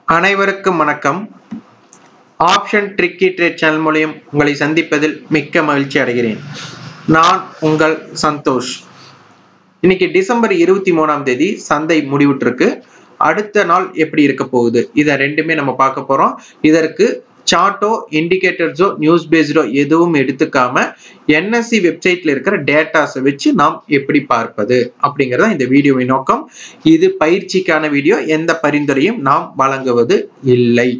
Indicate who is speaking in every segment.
Speaker 1: அனைவருக்கும் வணக்கம் option tricky trade channel மூலியம் உங்களை சந்திப்பதில் மிக்க மகிழ்ச்சி அடைகிறேன் நான் உங்கள் சந்தோஷ் இன்னைக்கு டிசம்பர் இருபத்தி மூணாம் தேதி சந்தை முடிவுற்றிருக்கு அடுத்த நாள் எப்படி இருக்க போகுது இதை ரெண்டுமே நம்ம பார்க்க போறோம் இதற்கு சார்ட்டோ இண்டிகேட்டர்ஸோ நியூஸ் பேஸ்டோ எதுவும் எடுத்துக்காம என்எஸ்சி வெப்சைட்ல இருக்கிற டேட்டாஸை வச்சு நாம் எப்படி பார்ப்பது அப்படிங்கறத இந்த வீடியோவின் நோக்கம் இது பயிற்சிக்கான வீடியோ எந்த பரிந்துரையும் நாம் வழங்குவது இல்லை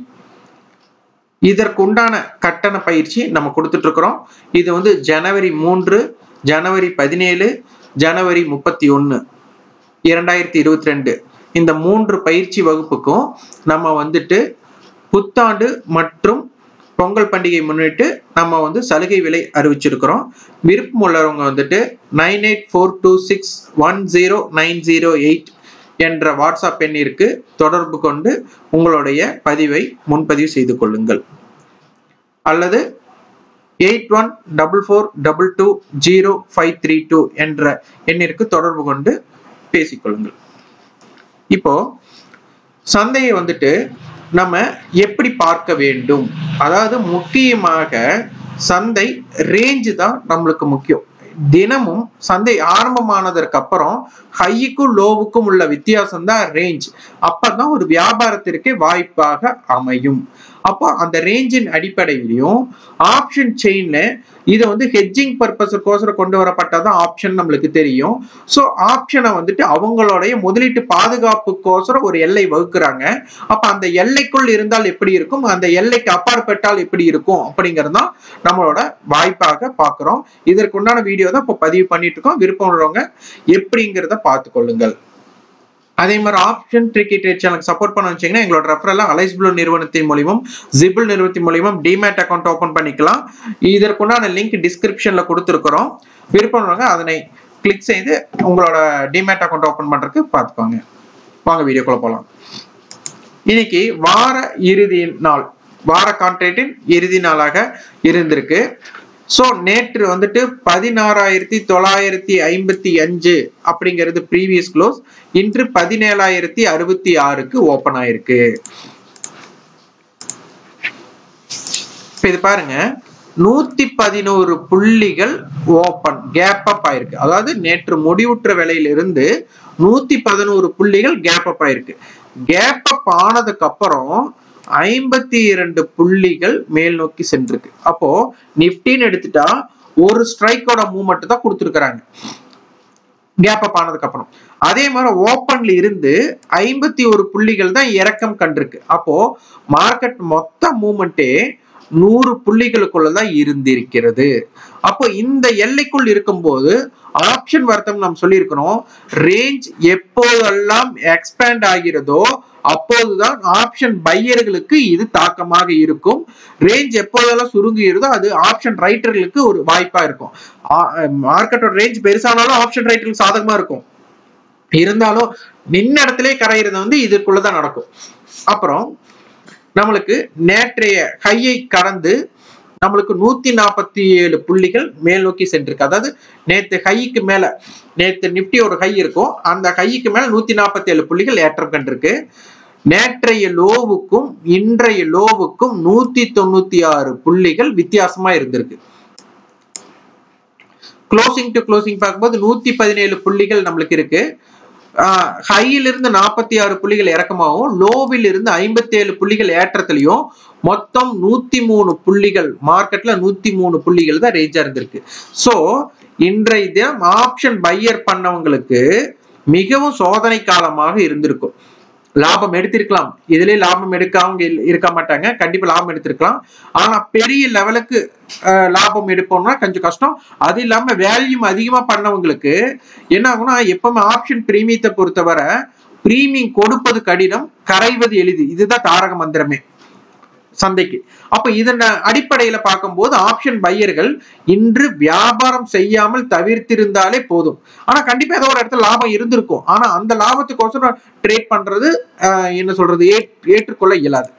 Speaker 1: இதற்குண்டான கட்டண பயிற்சி நம்ம கொடுத்துட்டு இருக்கிறோம் இது வந்து ஜனவரி மூன்று ஜனவரி பதினேழு ஜனவரி முப்பத்தி ஒன்னு இரண்டாயிரத்தி இருபத்தி ரெண்டு இந்த மூன்று பயிற்சி வகுப்புக்கும் நம்ம வந்துட்டு புத்தாண்டு மற்றும் பொங்கல் பண்டிகை முன்னிட்டு நம்ம வந்து சலுகை விலை அறிவிச்சிருக்கிறோம் விருப்பம் உள்ளவங்க வந்துட்டு nine eight four two six one zero nine zero eight என்ற வாட்ஸ்அப் எண்ணிற்கு தொடர்பு கொண்டு உங்களுடைய பதிவை முன்பதிவு செய்து கொள்ளுங்கள் அல்லது eight one double four double two zero five three two என்ற எண்ணிற்கு தொடர்பு கொண்டு பேசிக்கொள்ளுங்கள் இப்போ சந்தையை வந்துட்டு நம்ம எப்படி பார்க்க வேண்டும் அதாவது முக்கியமாக சந்தை ரேஞ்சு தான் நம்மளுக்கு முக்கியம் தினமும் சந்தை ஆரம்பமானதற்கு அப்புறம் ஹைக்கும் லோவுக்கும் உள்ள வித்தியாசம் தான் ரேஞ்ச் அப்பதான் ஒரு வியாபாரத்திற்கு வாய்ப்பாக அமையும் அப்போ அந்த ரேஞ்சின் அடிப்படையிலையும் ஆப்ஷன் செயின்ல இதை வந்து ஹெட்ஜிங் பர்பஸுக்கோசரம் கொண்டு வரப்பட்டதான் ஆப்ஷன் நம்மளுக்கு தெரியும் ஸோ ஆப்ஷனை வந்துட்டு அவங்களுடைய முதலீட்டு பாதுகாப்புக்கோசரம் ஒரு எல்லை வகுக்கிறாங்க அப்ப அந்த எல்லைக்குள் இருந்தால் எப்படி இருக்கும் அந்த எல்லைக்கு அப்பாற்பட்டால் எப்படி இருக்கும் அப்படிங்கிறது தான் நம்மளோட வாய்ப்பாக பார்க்கிறோம் இதற்குண்டான வீடியோ தான் இப்போ பதிவு பண்ணிட்டு இருக்கோம் விருப்பம் உள்ளவங்க எப்படிங்கிறத பார்த்து கொள்ளுங்கள் அதே மாதிரி ஆப்ஷன் ட்ரிக்கி ட்ரேட் சேனலுக்கு சப்போர்ட் பண்ண வச்சீங்கன்னா எங்களோட ரெஃபரலா அலைஸ் ப்ளூ நிறுவனத்தின் மூலியமும் ஜிபிள் நிறுவனத்தின் மூலியமும் டிமேட் அக்கௌண்ட் ஓபன் பண்ணிக்கலாம் இதற்குண்டான லிங்க் டிஸ்கிரிப்ஷன்ல கொடுத்துருக்கிறோம் விருப்பம் அதனை கிளிக் செய்து உங்களோட டிமேட் அக்கௌண்ட் ஓபன் பண்றதுக்கு பார்த்துக்கோங்க வாங்க வீடியோக்குள்ள போகலாம் இன்னைக்கு வார இறுதி நாள் வார கான்ட்ராக்டின் இறுதி நாளாக இருந்திருக்கு ஸோ நேற்று வந்துட்டு பதினாறாயிரத்தி தொள்ளாயிரத்தி ஐம்பத்தி அஞ்சு அப்படிங்கிறது ப்ரீவியஸ் க்ளோஸ் இன்று பதினேழாயிரத்தி அறுபத்தி ஆறுக்கு ஓப்பன் ஆயிருக்கு இது பாருங்க நூத்தி பதினோரு புள்ளிகள் ஓப்பன் கேப் அப் ஆயிருக்கு அதாவது நேற்று முடிவுற்ற விலையிலிருந்து நூத்தி பதினோரு புள்ளிகள் கேப் அப் ஆயிருக்கு கேப் அப் ஆனதுக்கு அப்புறம் ஐம்பத்தி இரண்டு புள்ளிகள் மேல் நோக்கி சென்றிருக்கு அப்போ நிப்டின்னு எடுத்துட்டா ஒரு ஸ்ட்ரைக்கோட மூவ்மெண்ட் தான் கொடுத்துருக்காங்க கேப் அப் ஆனதுக்கு அப்புறம் அதே மாதிரி ஓப்பன்ல இருந்து ஐம்பத்தி ஒரு புள்ளிகள் தான் இறக்கம் கண்டிருக்கு அப்போ மார்க்கெட் மொத்த மூவ்மெண்ட்டே நூறு புள்ளிகளுக்குள்ளதான் இருந்திருக்கிறது அப்போ இந்த எல்லைக்குள் இருக்கும்போது ஆப்ஷன் வர்த்தம் நாம் சொல்லியிருக்கிறோம் ரேஞ்ச் எப்போதெல்லாம் எக்ஸ்பேண்ட் ஆகிறதோ அப்போதுதான் ஆப்ஷன் பையர்களுக்கு இது தாக்கமாக இருக்கும் ரேஞ்ச் எப்போதெல்லாம் சுருங்குகிறதோ அது ஆப்ஷன் ரைட்டர்களுக்கு ஒரு வாய்ப்பா இருக்கும் மார்க்கெட்டோட ரேஞ்ச் பெருசானாலும் ஆப்ஷன் ரைட்டர்களுக்கு சாதகமா இருக்கும் இருந்தாலும் நின்ன இடத்திலே கரையிறது வந்து இதுக்குள்ளதான் நடக்கும் அப்புறம் நம்மளுக்கு நேற்றைய ஹையை கடந்து நம்மளுக்கு நூத்தி நாற்பத்தி ஏழு புள்ளிகள் மேல் நோக்கி சென்றிருக்கு அதாவது நேத்து ஹைக்கு மேல நேத்து நிப்டி ஒரு ஹை இருக்கும் அந்த ஹைக்கு மேல நூத்தி நாற்பத்தி ஏழு புள்ளிகள் ஏற்றம் கண்டிருக்கு நேற்றைய லோவுக்கும் இன்றைய லோவுக்கும் நூத்தி தொண்ணூத்தி ஆறு புள்ளிகள் வித்தியாசமா இருந்திருக்கு க்ளோசிங் டு க்ளோசிங் பார்க்கும்போது நூத்தி பதினேழு புள்ளிகள் நம்மளுக்கு இருக்கு ஹையில இருந்து நாற்பத்தி ஆறு புள்ளிகள் இறக்கமாகவும் லோவில் இருந்து ஐம்பத்தி ஏழு புள்ளிகள் ஏற்றத்திலையும் மொத்தம் நூத்தி மூணு புள்ளிகள் மார்க்கெட்ல நூத்தி மூணு புள்ளிகள் தான் ரேஞ்சா இருந்திருக்கு சோ இன்றைய தினம் ஆப்ஷன் பையர் பண்ணவங்களுக்கு மிகவும் சோதனை காலமாக இருந்திருக்கும் லாபம் எடுத்திருக்கலாம் இதுல லாபம் எடுக்காம இருக்க மாட்டாங்க கண்டிப்பா லாபம் எடுத்திருக்கலாம் ஆனா பெரிய லெவலுக்கு லாபம் எடுப்போம்னா கொஞ்சம் கஷ்டம் அது இல்லாம வேல்யூம் அதிகமா பண்ணவங்களுக்கு என்ன ஆகும்னா எப்பவுமே ஆப்ஷன் பிரீமியத்தை பொறுத்தவரை பிரீமியம் கொடுப்பது கடினம் கரைவது எளிது இதுதான் தாரக மந்திரமே சந்தைக்கு அப்ப இதன் அடிப்படையில பார்க்கும்போது ஆப்ஷன் பையர்கள் இன்று வியாபாரம் செய்யாமல் தவிர்த்திருந்தாலே போதும் ஆனா கண்டிப்பா ஏதோ ஒரு இடத்துல லாபம் இருந்திருக்கும் ஆனா அந்த லாபத்துக்கோசரம் ட்ரேட் பண்றது என்ன சொல்றது ஏற்றுக்கொள்ள இயலாது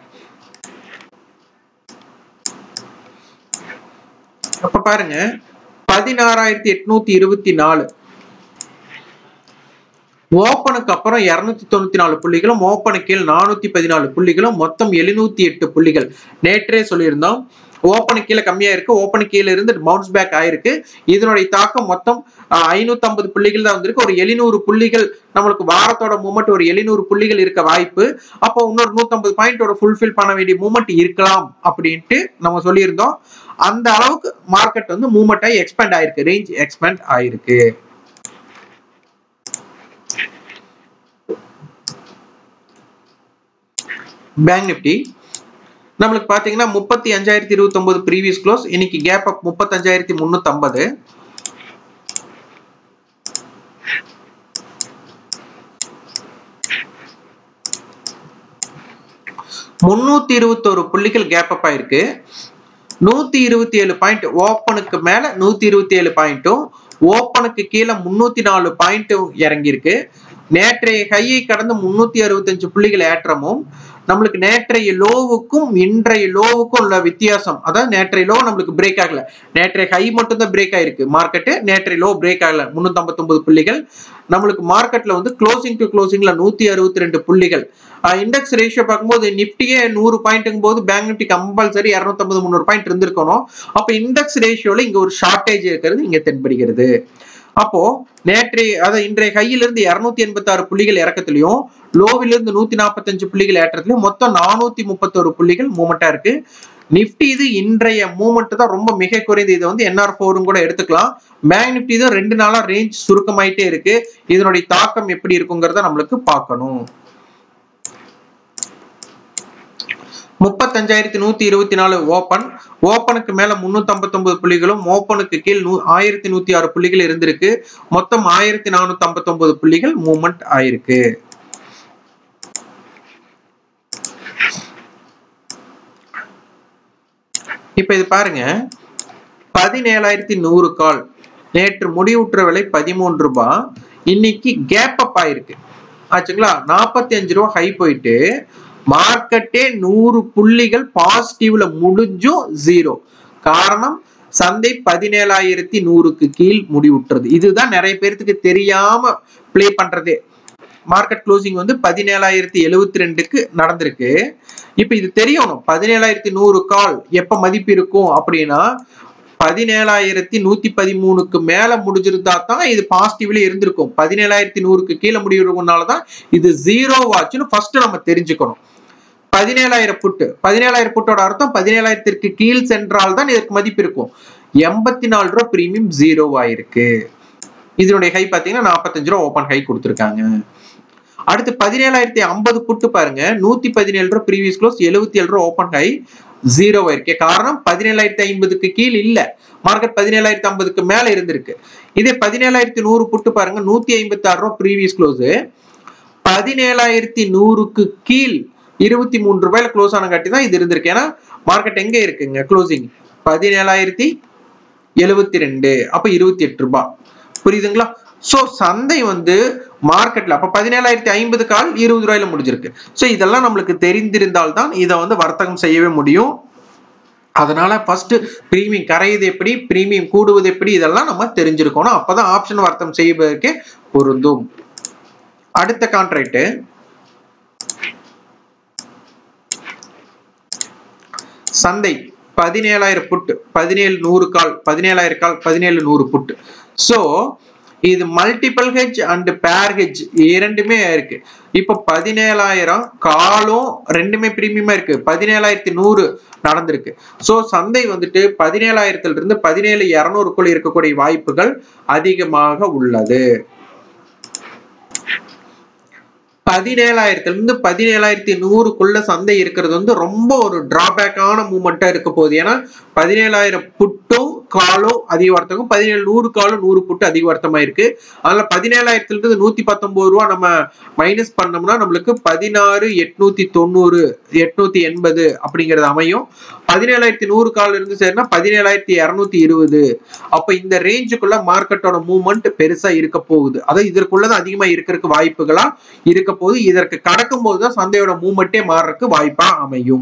Speaker 1: அப்ப பாருங்க பதினாறாயிரத்தி எட்நூத்தி இருபத்தி நாலு ஓப்பனுக்கு அப்புறம் இருநூத்தி தொண்ணூத்தி நாலு புள்ளிகளும் ஓப்பனு கீழ் நானூத்தி பதினாலு புள்ளிகளும் மொத்தம் எழுநூத்தி எட்டு புள்ளிகள் நேற்றே சொல்லியிருந்தோம் ஓப்பனு கீழே கம்மியா இருக்கு ஓப்பனு கீழே இருந்து பவுன்ஸ் பேக் ஆயிருக்கு இதனுடைய தாக்கம் மொத்தம் ஐநூத்தி ஐம்பது புள்ளிகள் தான் வந்திருக்கு ஒரு எழுநூறு புள்ளிகள் நம்மளுக்கு வாரத்தோட மூமெண்ட் ஒரு எழுநூறு புள்ளிகள் இருக்க வாய்ப்பு அப்போ இன்னொரு நூத்தி பாயிண்டோட ஃபுல்ஃபில் பண்ண வேண்டிய மூமெண்ட் இருக்கலாம் அப்படின்ட்டு நம்ம சொல்லியிருந்தோம் அந்த அளவுக்கு மார்க்கெட் வந்து மூமெண்ட் ஆகி எக்ஸ்பேண்ட் ஆயிருக்கு ரேஞ்ச் எக்ஸ்பேண்ட் ஆயிருக்கு பேங்க் நிப்டி நம்மளுக்கு பாத்தீங்கன்னா முப்பத்தி அஞ்சாயிரத்தி இருபத்தி ஒன்பது ப்ரீவியஸ் க்ளோஸ் இன்னைக்கு கேப் அப் முப்பத்தஞ்சாயிரத்தி முன்னூத்தி ஐம்பது முன்னூத்தி இருபத்தோரு புள்ளிகள் கேப் அப் ஆயிருக்கு நூத்தி இருபத்தி ஏழு பாயிண்ட் ஓப்பனுக்கு மேல நூத்தி இருபத்தி ஏழு பாயிண்ட்டும் ஓப்பனுக்கு கீழே முன்னூத்தி நாலு பாயிண்ட்டும் இறங்கியிருக்கு நேற்றைய ஹையை கடந்து முன்னூத்தி அறுபத்தஞ்சு புள்ளிகள் ஏற்றமும் நம்மளுக்கு நேற்றைய லோவுக்கும் இன்றைய லோவுக்கும் உள்ள வித்தியாசம் அதாவது நேற்றைய லோ நம்மளுக்கு பிரேக் ஆகல நேற்றைய ஹை மட்டும் தான் பிரேக் ஆயிருக்கு மார்க்கெட்டு நேற்றைய லோ பிரேக் ஆகல முன்னூத்தி ஐம்பத்தி புள்ளிகள் நம்மளுக்கு மார்க்கெட்ல வந்து க்ளோசிங் டு க்ளோசிங்ல நூத்தி அறுபத்தி ரெண்டு புள்ளிகள் இண்டெக்ஸ் ரேஷியோ பார்க்கும்போது நிப்டியே நூறு பாயிண்ட்டுங்கும் போது பேங்க் நிப்டி கம்பல்சரி இரநூத்தம்பது முந்நூறு பாயிண்ட் இருந்திருக்கணும் அப்ப இண்டெக்ஸ் ரேஷியோல இங்க ஒரு ஷார்டேஜ் இருக்கிறது இங்க தென்படுகிறது அப்போ நேற்றைய அதாவது இன்றைய கையில இருந்து இருநூத்தி எண்பத்தி ஆறு புள்ளிகள் இறக்கத்திலையும் லோவில இருந்து நூத்தி நாற்பத்தஞ்சு புள்ளிகள் ஏற்றத்திலையும் மொத்தம் நானூத்தி முப்பத்தோரு புள்ளிகள் மூமெண்டா இருக்கு நிப்டி இது இன்றைய மூமெண்ட் தான் ரொம்ப மிக குறைந்து இதை வந்து என்ஆர் ஃபோரும் கூட எடுத்துக்கலாம் பேங்க் நிப்டி தான் ரெண்டு நாளா ரேஞ்ச் சுருக்கமாயிட்டே இருக்கு இதனுடைய தாக்கம் எப்படி இருக்குங்கிறத நம்மளுக்கு பார்க்கணும் முப்பத்தஞ்சாயிரத்தி நூத்தி இருபத்தி நாலு ஓப்பன் ஓப்பனுக்கு மேல முன்னூத்தி ஐம்பத்தி ஒன்பது புள்ளிகளும் ஓப்பனுக்கு கீழ் ஆயிரத்தி நூத்தி ஆறு புள்ளிகள் இருந்திருக்கு மொத்தம் ஆயிரத்தி நானூத்தி ஐம்பத்தி ஒன்பது புள்ளிகள் மூவ்மெண்ட் ஆயிருக்கு இப்ப இது பாருங்க பதினேழாயிரத்தி நூறு கால் நேற்று முடிவுற்ற விலை பதிமூன்று ரூபாய் இன்னைக்கு கேப் அப் ஆயிருக்கு ஆச்சுங்களா நாற்பத்தி அஞ்சு ரூபா ஹை போயிட்டு மார்க்கெட்டே நூறு புள்ளிகள் பாசிட்டிவ்ல முடிஞ்சும் ஜீரோ காரணம் சந்தை பதினேழாயிரத்தி நூறுக்கு கீழ் முடிவுற்றது இதுதான் நிறைய பேர்த்துக்கு தெரியாம பிளே பண்றதே மார்க்கெட் க்ளோசிங் வந்து பதினேழாயிரத்தி எழுவத்தி ரெண்டுக்கு நடந்திருக்கு இப்ப இது தெரியணும் பதினேழாயிரத்தி நூறு கால் எப்ப மதிப்பு இருக்கும் அப்படின்னா பதினேழாயிரத்தி நூத்தி பதிமூணுக்கு மேல முடிஞ்சிருந்தா தான் இது பாசிட்டிவ்ல இருந்திருக்கும் பதினேழாயிரத்தி நூறுக்கு கீழே முடிவுறதுனாலதான் இது ஜீரோ ஆச்சுன்னு ஃபர்ஸ்ட் நம்ம தெரிஞ்சுக்கணும் பதினேழாயிரம் புட்டு பதினேழாயிரம் புட்டோட அர்த்தம் பதினேழாயிரத்திற்கு கீழ் சென்றால் தான் இதற்கு மதிப்பு இருக்கும் எண்பத்தி நாலு ரூபா பிரீமியம் ஜீரோ ஆயிருக்கு இதனுடைய ஹை பாத்தீங்கன்னா நாற்பத்தஞ்சு ரூபா ஓப்பன் ஹை கொடுத்துருக்காங்க அடுத்து பதினேழாயிரத்தி ஐம்பது புட்டு பாருங்க நூத்தி பதினேழு ரூபா ப்ரீவியஸ் க்ளோஸ் எழுபத்தி ஏழு ரூபா ஓப்பன் ஹை ஜீரோ ஆயிருக்கு காரணம் பதினேழாயிரத்தி ஐம்பதுக்கு கீழ் இல்ல மார்க்கெட் பதினேழாயிரத்தி ஐம்பதுக்கு மேல இருந்திருக்கு இதே பதினேழாயிரத்தி நூறு புட்டு பாருங்க நூத்தி ஐம்பத்தி ஆறு ரூபா ப்ரீவியஸ் க்ளோஸ் பதினேழாயிரத்தி நூறுக்கு கீழ் இருபத்தி மூணு ரூபாயில க்ளோஸ் ஆன காட்டி தான் இது இருந்திருக்கு ஏன்னா மார்க்கெட் எங்க இருக்குங்க க்ளோசிங் பதினேழாயிரத்தி எழுபத்தி ரெண்டு அப்ப இருபத்தி எட்டு ரூபாய் புரியுதுங்களா சோ சந்தை வந்து மார்க்கெட்ல அப்ப பதினேழாயிரத்தி ஐம்பது கால் இருபது ரூபாயில முடிஞ்சிருக்கு சோ இதெல்லாம் நம்மளுக்கு தெரிந்திருந்தால் தான் இதை வந்து வர்த்தகம் செய்யவே முடியும் அதனால ஃபர்ஸ்ட் பிரீமியம் கரையுது எப்படி பிரீமியம் கூடுவது எப்படி இதெல்லாம் நம்ம தெரிஞ்சிருக்கணும் அப்பதான் ஆப்ஷன் வர்த்தகம் செய்வதற்கே பொருந்தும் அடுத்த கான்ட்ராக்ட் சந்தை பதினேழாயிரம் புட்டு பதினேழு நூறு கால் பதினேழாயிரம் கால் பதினேழு நூறு புட்டு சோ இது multiple H and pair H இரண்டுமே இருக்கு இப்ப பதினேழாயிரம் காலும் ரெண்டுமே பிரீமியமா இருக்கு பதினேழாயிரத்தி நூறு நடந்திருக்கு சோ சந்தை வந்துட்டு பதினேழாயிரத்துல இருந்து பதினேழு இருநூறுக்குள்ள இருக்கக்கூடிய வாய்ப்புகள் அதிகமாக உள்ளது பதினேழாயிரத்துல இருந்து பதினேழாயிரத்தி நூறுக்குள்ள சந்தை இருக்கிறது வந்து ரொம்ப ஒரு டிராபேக்கான மூமெண்டா இருக்க போகுது ஏன்னா பதினேழாயிரம் புட்டும் காலும் அதிக வர்த்தகம் பதினேழு நூறு காலும் நூறு புட்டு அதிக வர்த்தமா இருக்கு அதனால பதினேழாயிரத்துல இருந்து நூத்தி பத்தொன்பது ரூபா நம்ம மைனஸ் பண்ணோம்னா நம்மளுக்கு பதினாறு எட்நூத்தி தொண்ணூறு எட்நூத்தி எண்பது அப்படிங்கிறது அமையும் பதினேழாயிரத்தி நூறு கால் இருந்து சரினா பதினேழாயிரத்தி இருநூத்தி இருபது அப்ப இந்த ரேஞ்சுக்குள்ள மார்க்கெட்டோட மூவ்மெண்ட் பெருசா இருக்க போகுது அதாவது இதற்குள்ளதான் அதிகமா இருக்கிறதுக்கு வாய்ப்புகளா இருக்க போது இதற்கு கடக்கும் போதுதான் சந்தையோட மூவ்மெண்ட்டே மாறுறதுக்கு வாய்ப்பா அமையும்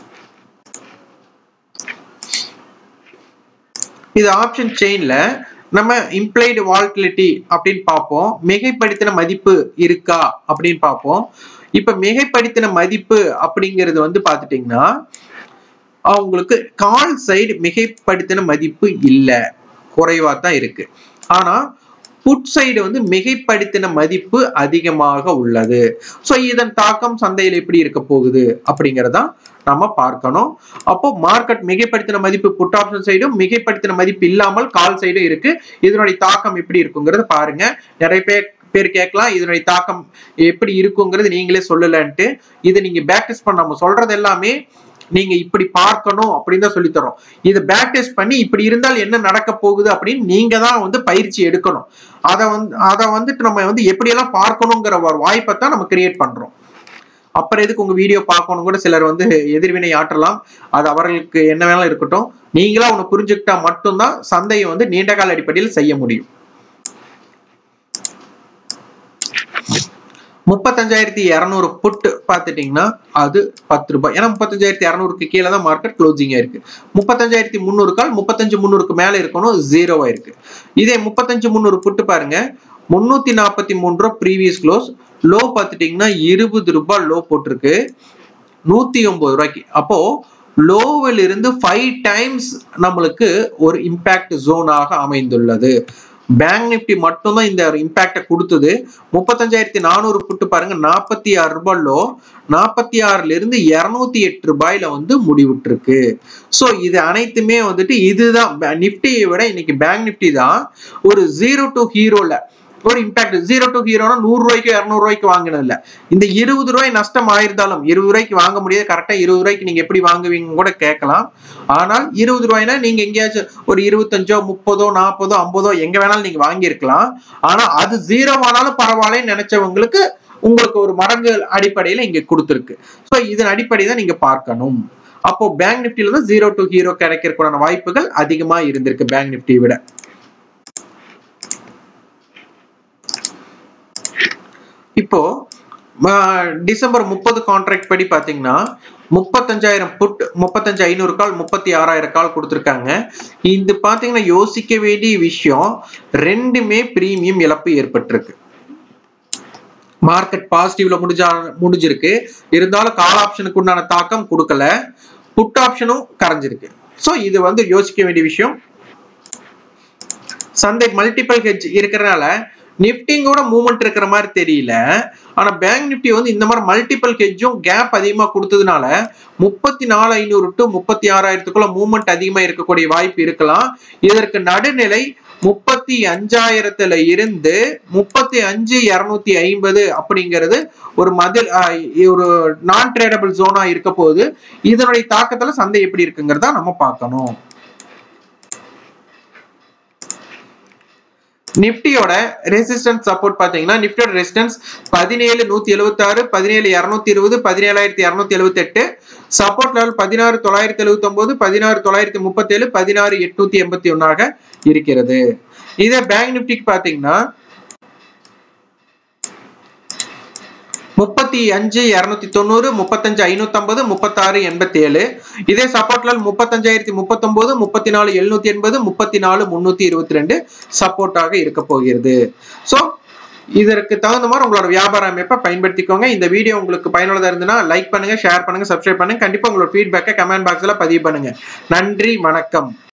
Speaker 1: இது ஆப்ஷன் செயின்ல நம்ம இம்ப்ளைடு வால்டிலிட்டி அப்படின்னு பார்ப்போம் மிகைப்படுத்தின மதிப்பு இருக்கா அப்படின்னு பார்ப்போம் இப்ப மிகைப்படுத்தின மதிப்பு அப்படிங்கிறது வந்து பாத்துட்டீங்கன்னா அவங்களுக்கு கால் சைடு மிகைப்படுத்தின மதிப்பு இல்லை குறைவா தான் இருக்கு ஆனா புட் சைடு வந்து மிகைப்படுத்தின மதிப்பு அதிகமாக உள்ளது ஸோ இதன் தாக்கம் சந்தையில் எப்படி இருக்க போகுது அப்படிங்கிறதா நம்ம பார்க்கணும் அப்போ மார்க்கெட் மிகைப்படுத்தின மதிப்பு புட் ஆப்ஷன் சைடும் மிகைப்படுத்தின மதிப்பு இல்லாமல் கால் சைடும் இருக்கு இதனுடைய தாக்கம் எப்படி இருக்குங்கிறத பாருங்க நிறைய பேர் பேர் கேட்கலாம் இதனுடைய தாக்கம் எப்படி இருக்குங்கிறது நீங்களே சொல்லலன்ட்டு இதை நீங்க பேக் டெஸ்ட் பண்ண நம்ம சொல்றது எல்லாமே நீங்க இப்படி பார்க்கணும் அப்படின்னு தான் சொல்லித்தரோம் இது பேக் டெஸ்ட் பண்ணி இப்படி இருந்தால் என்ன நடக்க போகுது அப்படின்னு நீங்க தான் வந்து பயிற்சி எடுக்கணும் அதை வந்து அதை வந்துட்டு நம்ம வந்து எப்படியெல்லாம் பார்க்கணுங்கிற ஒரு வாய்ப்பை தான் நம்ம கிரியேட் பண்றோம் அப்புறம் எதுக்கு உங்க வீடியோ பார்க்கணும் கூட சிலர் வந்து எதிர்வினை ஆற்றலாம் அது அவர்களுக்கு என்ன வேணாலும் இருக்கட்டும் நீங்களா ஒண்ணு புரிஞ்சுக்கிட்டா மட்டும்தான் சந்தையை வந்து நீண்ட கால அடிப்படையில் செய்ய முடியும் முப்பத்தஞ்சாயிரத்தி இரநூறு புட் பார்த்துட்டீங்கன்னா அது பத்து ரூபாய் ஏன்னா முப்பத்தஞ்சாயிரத்தி இரநூறுக்கு கீழே தான் மார்க்கெட் க்ளோசிங்கா இருக்கு முப்பத்தஞ்சாயிரத்தி முந்நூறு கால் முப்பத்தஞ்சு முந்நூறுக்கு மேல இருக்கணும் ஜீரோவா இருக்கு இதே முப்பத்தஞ்சு முந்நூறு புட்டு பாருங்க முன்னூத்தி நாற்பத்தி மூணு ரூபா ப்ரீவியஸ் க்ளோஸ் லோ பார்த்துட்டீங்கன்னா இருபது ரூபாய் லோ போட்டிருக்கு நூத்தி ஒன்பது ரூபாய்க்கு அப்போ லோவில் இருந்து ஃபைவ் டைம்ஸ் நம்மளுக்கு ஒரு இம்பாக்ட் ஜோனாக அமைந்துள்ளது பேங்க் நிப்டி மட்டும்தான் இந்த இம்பாக்டை கொடுத்தது முப்பத்தஞ்சாயிரத்தி நானூறு புட்டு பாருங்க நாற்பத்தி ஆறு ரூபாய்லோ நாற்பத்தி ஆறுல இருந்து இருநூத்தி எட்டு ரூபாயில வந்து முடிவுட்டு ஸோ இது அனைத்துமே வந்துட்டு இதுதான் நிப்டியை விட இன்னைக்கு பேங்க் நிப்டி தான் ஒரு ஜீரோ டு ஹீரோல ஒரு இம்பாக்ட் ஜீரோ டு ஹீரோனா நூறு ரூபாய்க்கு இரநூறு ரூபாய்க்கு வாங்கினது இல்ல இந்த இருபது ரூபாய் நஷ்டம் ஆயிருந்தாலும் இருபது ரூபாய்க்கு வாங்க முடியாது கரெக்டா இருபது ரூபாய்க்கு நீங்க எப்படி வாங்குவீங்க கூட கேட்கலாம் ஆனால் இருபது ரூபாய்னா நீங்க எங்கேயாச்சும் ஒரு இருபத்தஞ்சோ முப்பதோ நாற்பதோ ஐம்பதோ எங்க வேணாலும் நீங்க வாங்கியிருக்கலாம் ஆனா அது ஜீரோ ஆனாலும் பரவாயில்லன்னு நினைச்சவங்களுக்கு உங்களுக்கு ஒரு மடங்கு அடிப்படையில இங்க கொடுத்துருக்கு ஸோ இதன் அடிப்படை தான் நீங்க பார்க்கணும் அப்போ பேங்க் நிப்டியில தான் ஜீரோ டு ஹீரோ கிடைக்கிறதுக்கான வாய்ப்புகள் அதிகமா இருந்திருக்கு பேங்க் நிப்டியை விட இப்போ டிசம்பர் முப்பது கான்ட்ராக்ட் படி பாத்தீங்கன்னா முப்பத்தஞ்சாயிரம் புட் முப்பத்தஞ்சு ஐநூறு கால் முப்பத்தி ஆறாயிரம் கால் கொடுத்துருக்காங்க இது பாத்தீங்கன்னா யோசிக்க வேண்டிய விஷயம் ரெண்டுமே பிரீமியம் இழப்பு ஏற்பட்டிருக்கு மார்க்கெட் பாசிட்டிவ்ல முடிஞ்சா முடிஞ்சிருக்கு இருந்தாலும் கால் ஆப்ஷனுக்கு உண்டான தாக்கம் கொடுக்கல புட் ஆப்ஷனும் கரைஞ்சிருக்கு ஸோ இது வந்து யோசிக்க வேண்டிய விஷயம் சந்தை மல்டிபிள் ஹெட்ஜ் இருக்கிறனால நிப்டிங் கூட மூவ்மெண்ட் இருக்கிற மாதிரி தெரியல ஆனா பேங்க் நிப்டி வந்து இந்த மாதிரி மல்டிபிள் ஹெட்ஜும் கேப் அதிகமா கொடுத்ததுனால முப்பத்தி நாலு ஐநூறு டு முப்பத்தி ஆறாயிரத்துக்குள்ள மூவ்மெண்ட் அதிகமா இருக்கக்கூடிய வாய்ப்பு இருக்கலாம் இதற்கு நடுநிலை முப்பத்தி அஞ்சாயிரத்துல இருந்து முப்பத்தி அஞ்சு இருநூத்தி ஐம்பது அப்படிங்கிறது ஒரு மதில் ஒரு நான் ட்ரேடபிள் ஜோனா இருக்க போது இதனுடைய தாக்கத்துல சந்தை எப்படி இருக்குங்கிறத நம்ம பார்க்கணும் நிப்டியோட ரெசிஸ்டன்ஸ் சப்போர்ட் பாத்தீங்கன்னா நிப்டியோட ரெசிஸ்டன்ஸ் பதினேழு நூத்தி எழுபத்தி ஆறு பதினேழு இருநூத்தி இருபது பதினேழாயிரத்தி இருநூத்தி எழுபத்தி எட்டு சப்போர்ட் லெவல் பதினாறு தொள்ளாயிரத்தி எழுபத்தி ஒன்பது பதினாறு தொள்ளாயிரத்தி முப்பத்தி ஏழு பதினாறு எட்நூத்தி எண்பத்தி ஒன்னாக இருக்கிறது இதே பேங்க் நிப்டிக்கு பாத்தீங்கன்னா முப்பத்தி அஞ்சு இருநூத்தி தொண்ணூறு முப்பத்தஞ்சு ஐநூத்தி ஐம்பது முப்பத்தாறு எண்பத்தி ஏழு இதே சப்போர்ட் லெவல் முப்பத்தஞ்சாயிரத்தி முப்பத்தொன்பது முப்பத்தி நாலு எழுநூத்தி எண்பது முப்பத்தி நாலு முன்னூத்தி இருபத்தி ரெண்டு சப்போர்ட்டாக இருக்க போகிறது ஸோ இதற்கு தகுந்த மாதிரி உங்களோட வியாபார அமைப்பை பயன்படுத்திக்கோங்க இந்த வீடியோ உங்களுக்கு பயனுள்ளதா இருந்ததுன்னா லைக் பண்ணுங்க ஷேர் பண்ணுங்க சப்ஸ்கிரைப் பண்ணுங்க கண்டிப்பா உங்களோட ஃபீட்பேக்கை கமெண்ட் பாக்ஸ்ல பதிவு பண்ணுங்க நன்றி வணக்கம்